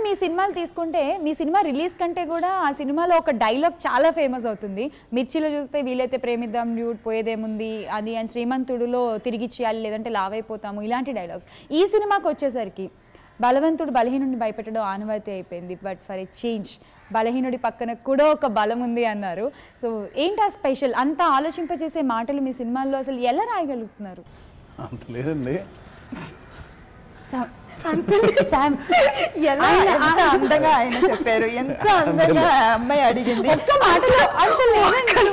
Even మీ సినిమాలు తీసుకుంటే మీ cinema release కంటే కూడా ఆ సినిమాలో ఒక డైలాగ్ చాలా ఫేమస్ అవుతుంది మిర్చిలో చూస్తే వీలైతే ప్రేమిద్దాం డ్యూడ్ పోయేదేముంది అది అని శ్రీమంతుడులో తిరిగి చేయాలి లేదంటే లావైపోతాము ఇలాంటి డైలాగ్స్ ఈ సినిమాకి వచ్చేసరికి బలవంతుడు బలహీనుడిని భయపెట్టడం ఆనవాయితీ అయిపోయింది బట్ ఫర్ ఎ చేంజ్ బలహీనుడి పక్కన కూడా ఒక బలం ఉంది అన్నారు సో ఏంటి ఆ స్పెషల్ అంత ఆలోచింపజేసే మాటలు మీ సినిమాల్లో అసలు ఎలా రాయగలుగుతున్నారు అంత లేదండి శామ్- శామ్, ఎలా ఆయన- ఎంత అందంగా ఆయన చెప్పారు ఎంత అందంగా ఆ అమ్మాయి అడిగింది ఒక్క మాటలో అంత లేదండి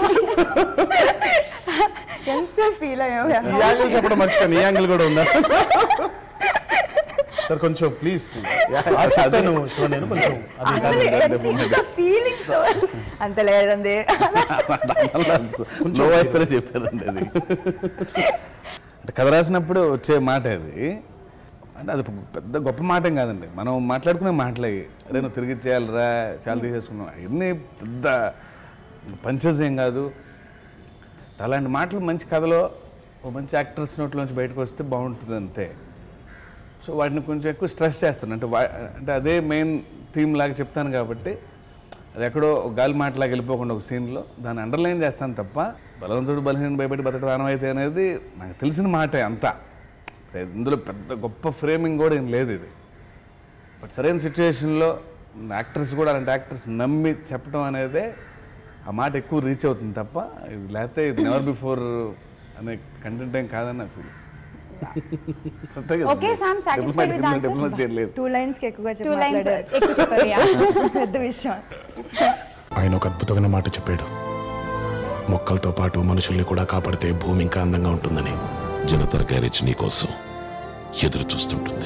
ఎంత ఫీల్ ఈ యాంగిల్ చెప్పడం మర్చిపోయాను ఈ యాంగిల్ కూడా ఉందా సార్ కొంచెం ప్లీజ్ చెప్పాను శివ నేను కొంచెం అది అసలు ఎంత ఫీలింగ్స్ అంత లేదండి లో వాయిస్తేనే చెప్పారండి అది అంటే కథ రాసినప్పుడు వచ్చే మాట అది అంటే అది పెద్ద గొప్ప మాట ఏం కాదండి మనం మాట్లాడుకునే మాటలే అరే నువ్వు తిరిగి చేయాలిరా చాలా తీసేసుకున్నావు అవన్నీ పెద్ద పంచెస్ ఏం కాదు అలాంటి మాటలు మంచి కథలో ఓ మంచి యాక్టర్స్ నోట్లోంచి బయటకు వస్తే బాగుంటుంది అంతే సో వాటిని కొంచెం ఎక్కువ స్ట్రెస్ చేస్తాను అంటే వా- అంటే అదే మెయిన్ థీమ్ లాగా చెప్తాను కాబట్టి అది ఎక్కడో ఒక గాలి మాటలాగా వెళ్ళిపోకుండా ఒక సీన్లో దాన్ని అండర్లైన్ చేస్తాను తప్ప బలవంతుడు బలహీన భయపెట్టి బతకడం ఆనమైతే అనేది నాకు తెలిసిన మాటే అంతా ఇందులో పెద్ద గొప్ప ఫ్రేమింగ్ కూడా ఏం లేదు ఇది బట్ సరైన సిచ్యువేషన్లో యాక్టర్స్ కూడా అలాంటి యాక్టర్స్ నమ్మి చెప్పడం అనేదే ఆ మాట ఎక్కువ రీచ్ అవుతుంది తప్ప ఇది లేకపోతే ఇది నెవర్ బిఫోర్ అనే కంటెంట్ ఏం కాదని నా feel Okay, Sam, satisfied with the answer? లేదు టూ లైన్స్ కి ఎక్కువగా టూ లైన్స్ చెప్పారు ఎక్కువ చెప్పారు yeah. పెద్ద విషయం ఆయన ఒక అద్భుతమైన మాట చెప్పాడు మొక్కలతో పాటు మనుషుల్ని కూడా కాపాడితే భూమి ఇంకా అందంగా ఉంటుందని జనతర గ్యారేజ్ నీకోసం ఎదురు చూస్తుంటుంది